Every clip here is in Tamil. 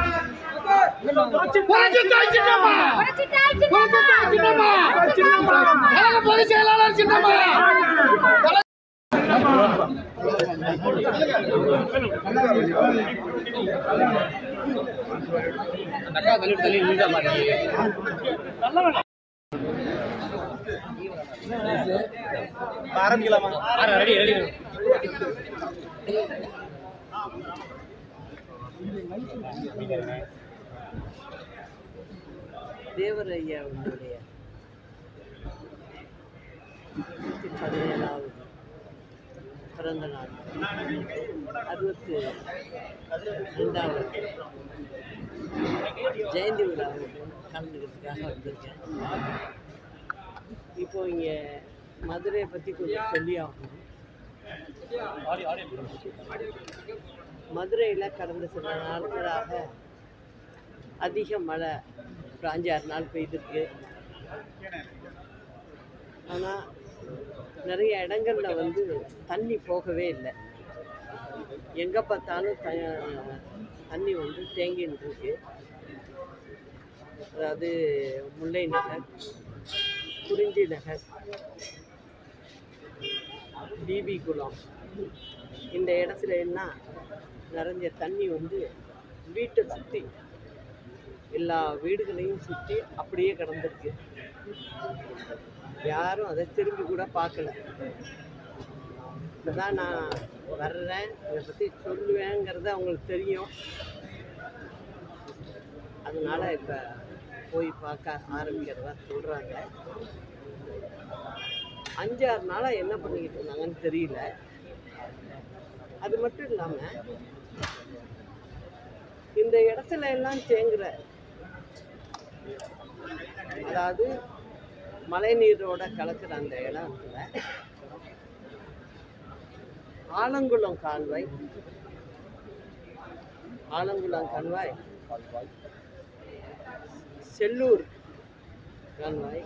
புரட்சி தாய் சின்னம்மா புரட்சி தாய் சின்னம்மா கழக பொதுச் செயலாளர் சின்னம்மா தேவரையா அவர்களுடைய நூற்றி பதினேழாவது பிறந்த நாள் அறுபத்து ரெண்டாவது ஜெயந்தி விழாவில் கலந்துக்கிறதுக்காக வந்திருக்கேன் இப்போ இங்கே மதுரையை பற்றி கொஞ்சம் சொல்லி ஆகணும் மதுரையில் கடந்த சில நாட்களாக அதிக மழை ஒரு அஞ்சாறு நாள் பெய்திருக்கு ஆனால் நிறைய இடங்கள்ல வந்து தண்ணி போகவே இல்லை எங்கே பார்த்தாலும் த தண்ணி வந்து தேங்கின்னு இருக்கு அதாவது முல்லை நகர் குறிஞ்சி நகர் பிபி குளம் இந்த இடத்துல என்ன நிறைஞ்ச தண்ணி வந்து வீட்டை சுற்றி எல்லா வீடுகளையும் சுற்றி அப்படியே கிடந்திருக்கு யாரும் அதை திரும்பி கூட பார்க்கல இப்போதான் நான் வர்றேன் இதை பற்றி சொல்லுவேங்கிறது அவங்களுக்கு தெரியும் அதனால இப்போ போய் பார்க்க ஆரம்பிக்கிறதா சொல்கிறாங்க அஞ்சாறு நாளாக என்ன பண்ணிக்கிட்டு இருந்தாங்கன்னு தெரியல அது மட்டும் இல்லாமல் இந்த இடத்துல எல்லாம் தேங்குற அதாவது மழை நீரோட கலக்கிற அந்த இடத்துல ஆலங்குளம் கால்வாய் ஆலங்குளம் கால்வாய் செல்லூர் கால்வாய்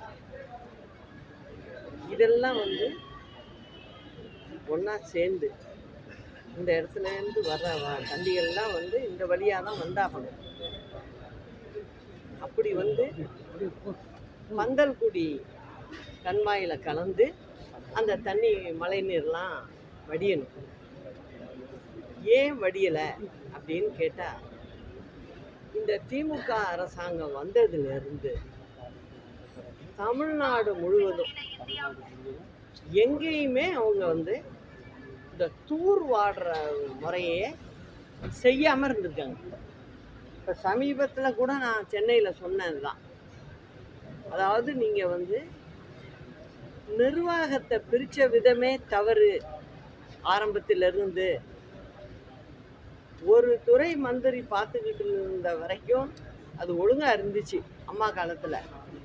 இதெல்லாம் வந்து ஒன்றா சேர்ந்து இந்த இடத்துல இருந்து வர்ற வ- தண்டிகள்லாம் வந்து இந்த வழியாக தான் வந்தாகணும் அப்படி வந்து பந்தல்குடி கண்மாயில் கலந்து அந்த தண்ணி மழை நீர்லாம் வடியணும் ஏன் வடியலை அப்படின்னு கேட்டால் இந்த திமுக அரசாங்கம் வந்ததுலேருந்து தமிழ்நாடு முழுவதும் எங்கேயுமே அவங்க வந்து இந்த தூர் வாடுற முறையே செய்யாமல் இருந்திருக்காங்க இப்போ சமீபத்தில் கூட நான் சென்னையில் சொன்னது தான் அதாவது நீங்கள் வந்து நிர்வாகத்தை பிரித்த விதமே தவறு ஆரம்பத்திலிருந்து ஒரு துறை மந்திரி பார்த்துக்கிட்டு இருந்த வரைக்கும் அது ஒழுங்காக இருந்துச்சு அம்மா காலத்தில்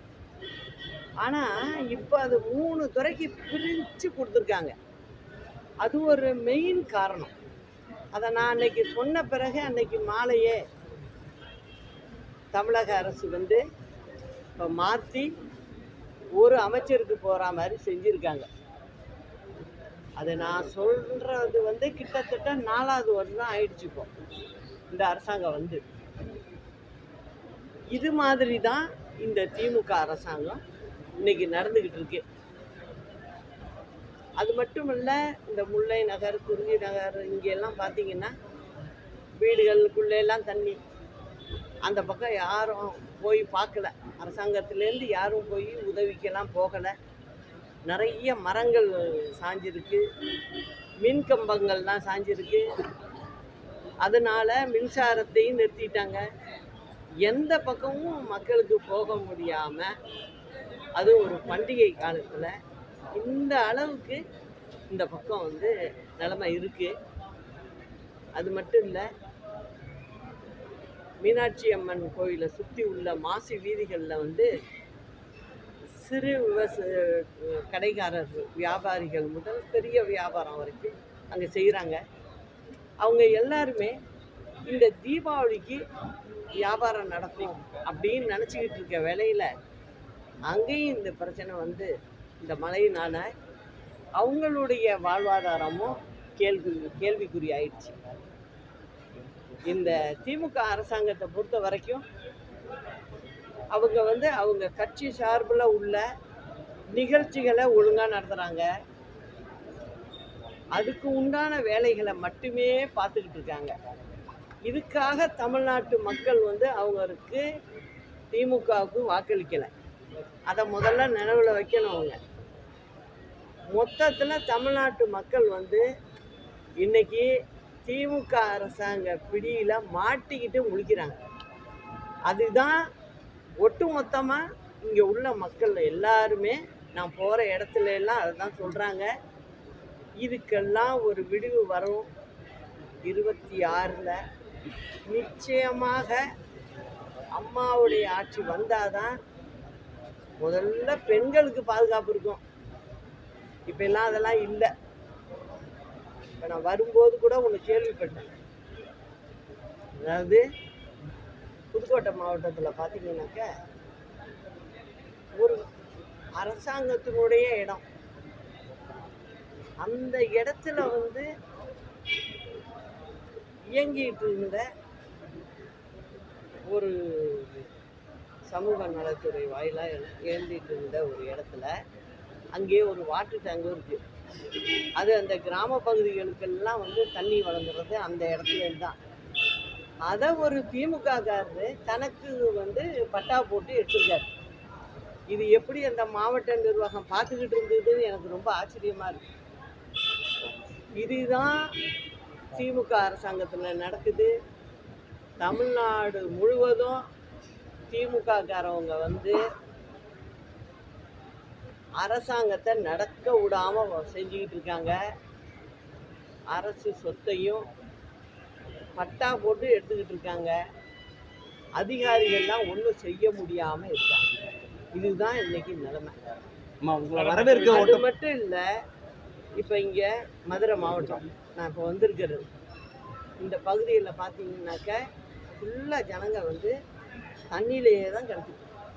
ஆனால் இப்போ அது மூணு துறைக்கு பிரித்து கொடுத்துருக்காங்க அது ஒரு மெயின் காரணம் அதை நான் அன்னைக்கு சொன்ன பிறகு அன்னைக்கு மாலையே தமிழக அரசு வந்து இப்போ மாற்றி ஒரு அமைச்சருக்கு போகிற மாதிரி செஞ்சுருக்காங்க அது நான் சொல்கிறது வந்து கிட்டத்தட்ட நாலாவது வருடம் ஆயிடுச்சு இப்போ இந்த அரசாங்கம் வந்து இது மாதிரி தான் இந்த திமுக அரசாங்கம் இன்னைக்கு நடந்துக்கிட்டு இருக்கு அது மட்டும் இல்லை இந்த முல்லை நகர் குறிஞ்சி நகர் இங்கெல்லாம் பார்த்தீங்கன்னா வீடுகளுக்குள்ள எல்லாம் தண்ணி அந்த பக்கம் யாரும் போய் பார்க்கல அரசாங்கத்திலேருந்து யாரும் போய் உதவிக்கெல்லாம் போகலை நிறைய மரங்கள் சாஞ்சிருக்கு மின் கம்பங்கள்லாம் சாஞ்சிருக்கு அதனால மின்சாரத்தையும் நிறுத்திட்டாங்க எந்த பக்கமும் மக்களுக்கு போக முடியாமல் அது ஒரு பண்டிகை காலத்தில் இந்த அளவுக்கு இந்த பக்கம் வந்து நிலைமை இருக்குது அது மட்டும் இல்லை மீனாட்சி அம்மன் கோயிலை சுற்றி உள்ள மாசி வீதிகளில் வந்து சிறு விவச கடைக்காரர்கள் வியாபாரிகள் முதல் பெரிய வியாபாரம் வரைக்கும் அங்கே செய்கிறாங்க அவங்க எல்லாருமே இந்த தீபாவளிக்கு வியாபாரம் நடக்கும் அப்படின்னு நினச்சிக்கிட்டு இருக்க வேலையில் அங்கேயும் இந்த பிரச்சனை வந்து இந்த மழையினால அவங்களுடைய வாழ்வாதாரமும் கேள்வி கேள்விக்குறி ஆயிடுச்சு இந்த திமுக அரசாங்கத்தை பொறுத்த வரைக்கும் அவங்க வந்து அவங்க கட்சி சார்பில் உள்ள நிகழ்ச்சிகளை ஒழுங்காக நடத்துகிறாங்க அதுக்கு உண்டான வேலைகளை மட்டுமே பார்த்துக்கிட்டு இருக்காங்க இதுக்காக தமிழ்நாட்டு மக்கள் வந்து அவங்களுக்கு திமுகவுக்கு வாக்களிக்கலை அதை முதல்ல நினைவில் வைக்கணும் அவங்க மொத்தத்தில் தமிழ்நாட்டு மக்கள் வந்து இன்னைக்கு திமுக அரசாங்க பிடியில் மாட்டிக்கிட்டு முழிக்கிறாங்க அதுதான் ஒட்டு மொத்தமாக இங்கே உள்ள மக்கள் எல்லாருமே நான் போகிற இடத்துல எல்லாம் அதை தான் சொல்கிறாங்க இதுக்கெல்லாம் ஒரு விடிவு வரும் இருபத்தி ஆறில் நிச்சயமாக அம்மாவுடைய ஆட்சி வந்தாதான் முதல்ல பெண்களுக்கு பாதுகாப்பு இருக்கும் இப்போ எல்லாம் அதெல்லாம் இல்லை இப்போ நான் வரும்போது கூட ஒன்று கேள்விப்பட்டேன் அதாவது புதுக்கோட்டை மாவட்டத்தில் பார்த்தீங்கன்னாக்க ஒரு அரசாங்கத்தினுடைய இடம் அந்த இடத்துல வந்து இயங்கிட்டு இருந்த ஒரு சமூக நலத்துறை வாயிலாக இயங்கிட்டு இருந்த ஒரு இடத்துல அங்கேயே ஒரு வாட்டர் டேங்கும் இருக்குது அது அந்த கிராம பகுதிகளுக்கெல்லாம் வந்து தண்ணி வழங்குறது அந்த இடத்துல தான் அதை ஒரு திமுககாரரு தனக்கு வந்து பட்டா போட்டு எடுத்திருக்காரு இது எப்படி அந்த மாவட்ட நிர்வாகம் பார்த்துக்கிட்டு இருந்ததுன்னு எனக்கு ரொம்ப ஆச்சரியமா இருக்கு இதுதான் திமுக அரசாங்கத்தில் நடக்குது தமிழ்நாடு முழுவதும் திமுககாரவங்க வந்து அரசாங்கத்தை நடக்க விடாம செஞ்சுக்கிட்டு இருக்காங்க அரசு சொத்தையும் பட்டா போட்டு எடுத்துக்கிட்டு இருக்காங்க அதிகாரிகள்லாம் ஒன்றும் செய்ய முடியாம இருக்காங்க இதுதான் இன்னைக்கு நிலைமை அம்மா உங்களை வரவேற்க அது ஓட்டம் மட்டும் இல்லை இப்போ இங்கே மதுரை மாவட்டம் நான் இப்போ வந்திருக்கிறது இந்த பகுதியில் பார்த்தீங்கன்னாக்க ஃபுல்லாக ஜனங்க வந்து தண்ணியிலேயே தான் கிடக்குது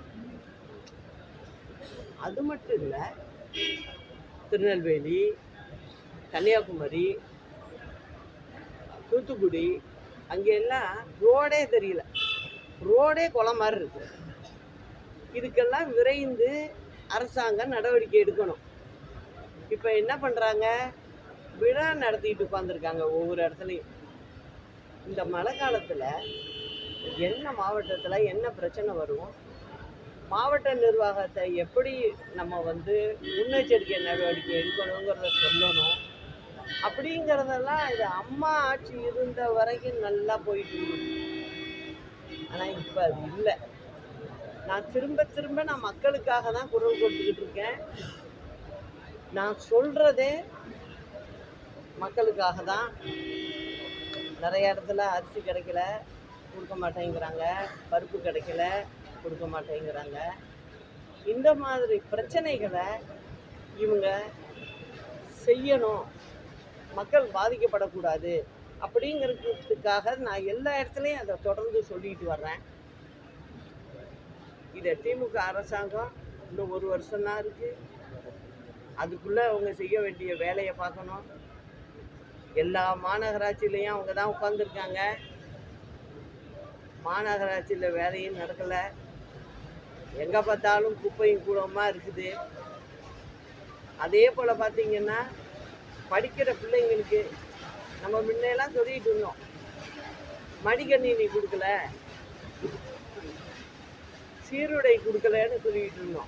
அது மட்டும் இல்லை திருநெல்வேலி கன்னியாகுமரி தூத்துக்குடி அங்கெல்லாம் ரோடே தெரியல ரோடே குளம் மாதிரி இருக்கு இதுக்கெல்லாம் விரைந்து அரசாங்கம் நடவடிக்கை எடுக்கணும் இப்போ என்ன பண்ணுறாங்க விழா நடத்திட்டு உட்காந்துருக்காங்க ஒவ்வொரு இடத்துலையும் இந்த மழை காலத்தில் என்ன மாவட்டத்தில் என்ன பிரச்சனை வரும் மாவட்ட நிர்வாகத்தை எப்படி நம்ம வந்து முன்னெச்சரிக்கை நடவடிக்கை எடுக்கணுங்கிறத சொல்லணும் அப்படிங்கிறதெல்லாம் இது அம்மா ஆட்சி இருந்த வரைக்கும் நல்லா போயிட்டு இருந்தது ஆனால் இப்போ அது இல்லை நான் திரும்ப திரும்ப நான் மக்களுக்காக தான் குரல் கொடுத்துக்கிட்டு இருக்கேன் நான் சொல்கிறதே மக்களுக்காக தான் நிறைய இடத்துல அரிசி கிடைக்கல கொடுக்க மாட்டேங்கிறாங்க பருப்பு கிடைக்கல கொடுக்க மாட்டேங்கிறாங்க இந்த மாதிரி பிரச்சனைகளை இவங்க செய்யணும் மக்கள் பாதிக்கப்படக்கூடாது அப்படிங்கிறதுக்காக நான் எல்லா இடத்துலையும் அதை தொடர்ந்து சொல்லிட்டு வர்றேன் இதை திமுக அரசாங்கம் இன்னும் ஒரு வருஷம்தான் இருக்குது அதுக்குள்ளே அவங்க செய்ய வேண்டிய வேலையை பார்க்கணும் எல்லா மாநகராட்சியிலையும் அவங்க தான் உட்காந்துருக்காங்க மாநகராட்சியில் வேலையும் நடக்கலை எங்கே பார்த்தாலும் குப்பையும் கூடமாக இருக்குது அதே போல் பார்த்தீங்கன்னா படிக்கிற பிள்ளைங்களுக்கு நம்ம முன்னையெல்லாம் சொல்லிட்டு இருந்தோம் மடிக்கணினி கொடுக்கல சீருடை கொடுக்கலன்னு சொல்லிட்டு இருந்தோம்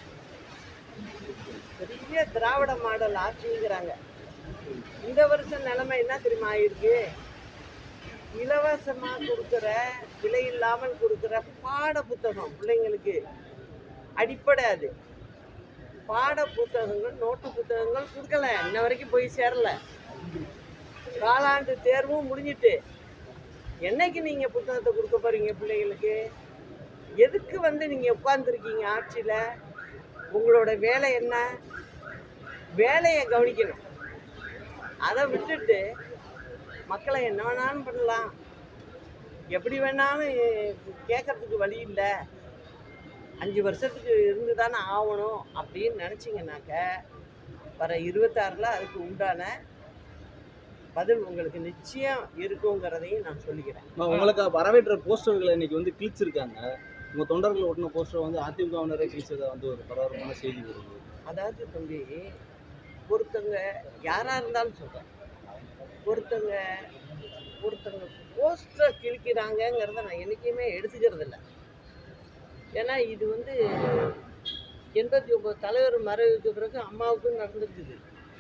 பெரிய திராவிட மாடல் ஆட்சிங்கிறாங்க இந்த வருஷம் நிலைமை என்ன தெரியுமா ஆயிருக்கு இலவசமா கொடுக்குற விலை இல்லாமல் கொடுக்குற பாட புத்தகம் பிள்ளைங்களுக்கு அடிப்படை அது பாட புத்தகங்கள் நோட்டு புத்தகங்கள் கொடுக்கல இன்ன வரைக்கும் போய் சேரல காலாண்டு தேர்வும் முடிஞ்சிட்டு என்னைக்கு நீங்க புத்தகத்தை கொடுக்க போறீங்க பிள்ளைங்களுக்கு எதுக்கு வந்து நீங்க உட்கார்ந்துருக்கீங்க ஆட்சியில உங்களோட வேலை என்ன வேலையை கவனிக்கணும் அதை விட்டுட்டு மக்களை என்ன வேணாலும் பண்ணலாம் எப்படி வேணாலும் கேட்கறதுக்கு வழி இல்லை அஞ்சு வருஷத்துக்கு இருந்து தானே ஆகணும் அப்படின்னு நினச்சிங்கனாக்க வர இருபத்தாறில் அதுக்கு உண்டான பதில் உங்களுக்கு நிச்சயம் இருக்குங்கிறதையும் நான் சொல்லிக்கிறேன் அம்மா, உங்களுக்கு வரவேற்ற போஸ்டர்களை இன்னைக்கு வந்து கிழிச்சிருக்காங்க உங்க தொண்டர்கள் ஒட்டின போஸ்டர் வந்து அதிமுகவினரே கிழிச்சதா வந்து ஒரு பரபரப்பான செய்தி வருது அதாவது தம்பி ஒருத்தங்க யாராக இருந்தாலும் சொல்கிறேன் ஒருத்தங்க ஒருத்தங்க போஸ்டர் கிழிக்கிறாங்கங்கிறத நான் என்றைக்குமே எடுத்துக்கிறது இல்லை ஏன்னா இது வந்து எண்பத்தி ஒம்பது தலைவர் மறைவுக்கு பிறகு அம்மாவுக்கும் நடந்திருக்குது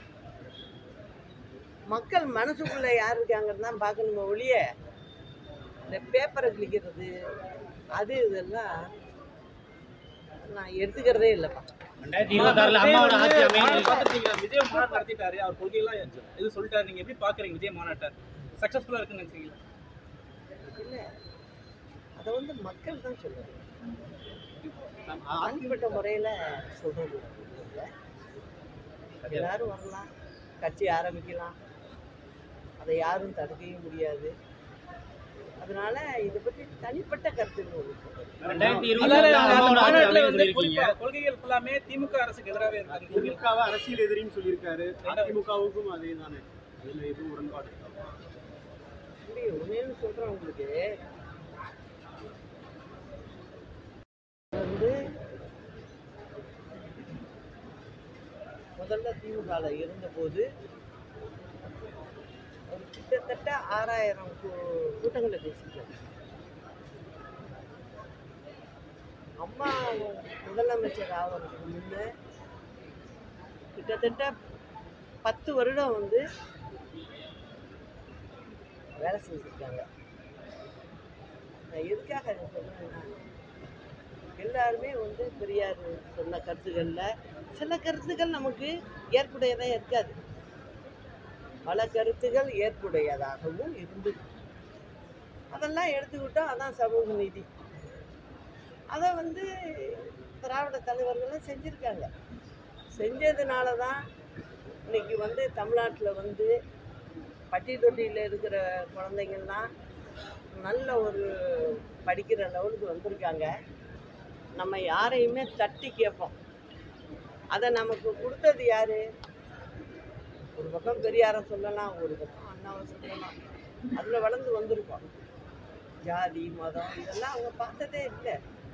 மக்கள் மனசுக்குள்ளே யார் இருக்காங்கன்னு தான் பார்க்கணுமே ஒழிய இந்த பேப்பரை கிழிக்கிறது அது இதெல்லாம் நான் எடுத்துக்கிறதே இல்லைப்பா ரெண்டாயிரத்தி இருபத்தாறுல அம்மாவோட ஆட்சி அமையும் மாநாடு பார்த்திருக்கீங்களா? விஜய் மாநாடு நடத்திட்டாரு அவர் கொள்கையெல்லாம் இது சொல்லிட்டாரு நீங்க எப்படி பாக்குறீங்க விஜய் மாநாட்டை சக்சஸ்ஃபுல்லா இருக்குன்னு நினைச்சீங்களா இல்லை அதை வந்து மக்கள் தான் சொல்லுவாங்க தனிப்பட்ட முறையில் சொல்கிறது இல்லை எல்லாரும் வரலாம் கட்சி ஆரம்பிக்கலாம் அதை யாரும் தடுக்கவும் முடியாது அதனால இதை பற்றி தனிப்பட்ட கருத்துன்னு ஒன்று சொல்றேன். ரெண்டாயிரத்தி அதாவது இருபத்தாறுல அந்த அம்மாவோட ஆட்சி மாநாட்டுல அமையும் வந்து சொல்லியிருக்கீங்க குறிப்பா கொள்கைகள் ஃபுல்லாமே திமுக அரசுக்கு எதிராகவே இருக்காங்க திமுகவை அரசியல் எதிரின்னு சொல்லியிருக்காரு அதிமுகவுக்கும் அதே தானே அதுல எதுவும் உடன்பாடு இருக்கா? தம்பி ஒன்னேன்னு சொல்கிறேன் உங்களுக்கு வந்து முதல்ல திமுகவில் இருந்தபோது ஒரு கிட்டத்தட்ட ஆறாயிரம் கூ- கூட்டங்களை பேசிட்டாங்க அம்மா முதலமைச்சர் ஆகிறதுக்கு முன்ன கிட்டத்தட்ட பத்து வருடம் வந்து வேலை செஞ்சுருக்காங்க நான் எதுக்காக அதை சொல்றேன்னா எல்லாருமே வந்து பெரியார் சொன்ன கருத்துக்களில் சில கருத்துக்கள் நமக்கு ஏற்புடையதாக இருக்காது பல கருத்துக்கள் ஏற்புடையதாகவும் இருந்தது அதெல்லாம் எடுத்துக்கிட்டோம் அதான் சமூக நீதி அதை வந்து திராவிட தலைவர்களும் செஞ்சுருக்காங்க செஞ்சதுனால தான் இன்னைக்கு வந்து தமிழ்நாட்டில் வந்து பட்டி தொட்டியில் இருக்கிற குழந்தைங்கள்லாம் நல்ல ஒரு படிக்கிற லெவலுக்கு வந்திருக்காங்க நம்ம யாரையுமே தட்டி கேட்போம் அதை நமக்கு கொடுத்தது யாரு ஒரு பக்கம் பெரியாரை சொல்லலாம் ஒரு பக்கம் அண்ணாவை சொல்லலாம் அதில் வளர்ந்து வந்திருக்கோம் ஜாதி மதம் இதெல்லாம் அவங்க பார்த்ததே இல்லை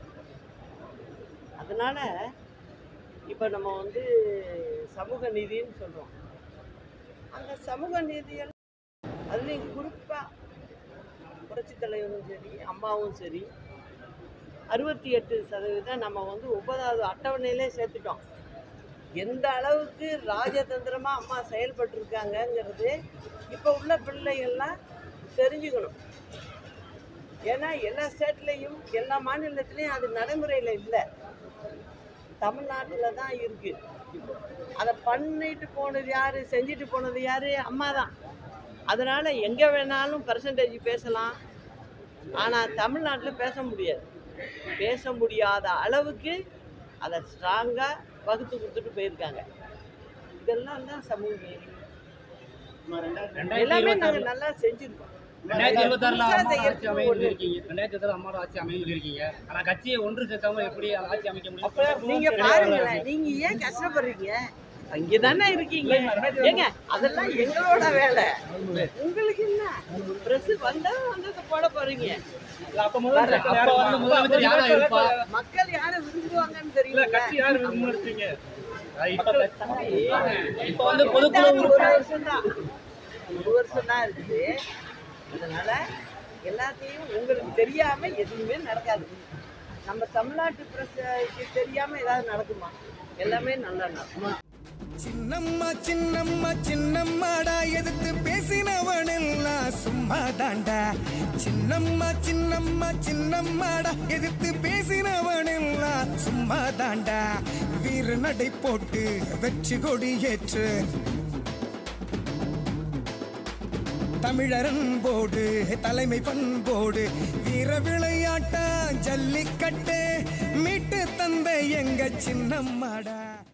அதனால இப்போ நம்ம வந்து சமூக நீதின்னு சொல்கிறோம் அந்த சமூக நீதியெல்லாம் அதுலேயும் குறிப்பாக புரட்சி தலைவரும் சரி அம்மாவும் சரி அறுபத்தி எட்டு சதவீதம் நம்ம வந்து ஒன்பதாவது அட்டவணையிலே சேர்த்துட்டோம் எந்த அளவுக்கு ராஜதந்திரமாக அம்மா செயல்பட்டிருக்காங்கங்கிறது இப்போ உள்ள பிள்ளைகள்லாம் தெரிஞ்சுக்கணும் ஏன்னா எல்லா ஸ்டேட்லேயும் எல்லா மாநிலத்திலையும் அது நடைமுறையில் இல்லை தமிழ்நாட்டில் தான் இருக்குது அதை பண்ணிட்டு போனது யார் செஞ்சுட்டு போனது யார் அம்மா தான் அதனால் எங்கே வேணாலும் பர்சன்டேஜ் பேசலாம் ஆனால் தமிழ்நாட்டில் பேச முடியாது பேச முடியாத அளவுக்கு அதை ஸ்ட்ராங்காக வகுத்து கொடுத்துட்டு போயிருக்காங்க இதெல்லாம் தான் சமூக நீதி ரெண்டாயிரத்தி எல்லாமே இருபத்தாறுல நாங்கள் நல்லா செஞ்சுருக்கோம் ரெண்டாயிரத்தி இருபத்தாறுல புதுசா அம்மா ஆட்சி செய்யறதுக்கு அமையும் ஒரு- சொல்லியிருக்கீங்க ரெண்டாயிரத்தி இருபத்தாறு அம்மாவோட ஆட்சி அமையும் சொல்லியிருக்கீங்க ஆனா கட்சியை ஒன்று சேர்க்காம எப்படி அந்த ஆட்சி அமைக்க அப்ப முடியும் நீங்க பாருங்களேன் நீங்க ஏன் கஷ்டப்படுறீங்க அங்கே தானே இருக்கீங்க ஏங்க அதெல்லாம் எங்களோட வேலை உங்களுக்கு என்ன பிரஸ் வந்தா வந்ததை போட போறீங்க அப்ப முதல்ல அப்ப வந்து முதலமைச்சர் யாரா இருப்பா மக்கள் யாரை விரும்புவாங்கன்னு இல்ல தெரியல கட்சி யாரு முன்னெடுத்தீங்க இப்ப இப்ப வந்து பொதுக்குழு ஒரு உறுப்பினர் வருஷம் தான் ஒரு வருஷம் தான் இருக்குது அதனால எல்லாத்தையும் உங்களுக்கு தெரியாம எதுவுமே நடக்காது நம்ம தமிழ்நாட்டு பிரஸ் தெரியாம ஏதாவது நடக்குமா எல்லாமே நல்லா நடக்கும் சின்னம்மா சின்னம்மா சின்னம்மாடா எதிர்த்து பேசினவனெல்லாம் சும்மா தாண்டா சின்னம்மா சின்னம்மா சின்னம்மாடா எதிர்த்து பேசினவனெல்லாம் சும்மா தாண்டா வீறு நடை போட்டு வெற்றி கொடி ஏற்று தமிழரன் போடு தலைமை பண்போடு வீர விளையாட்டா ஜல்லிக்கட்டு மீட்டு தந்த எங்க சின்னம்மாடா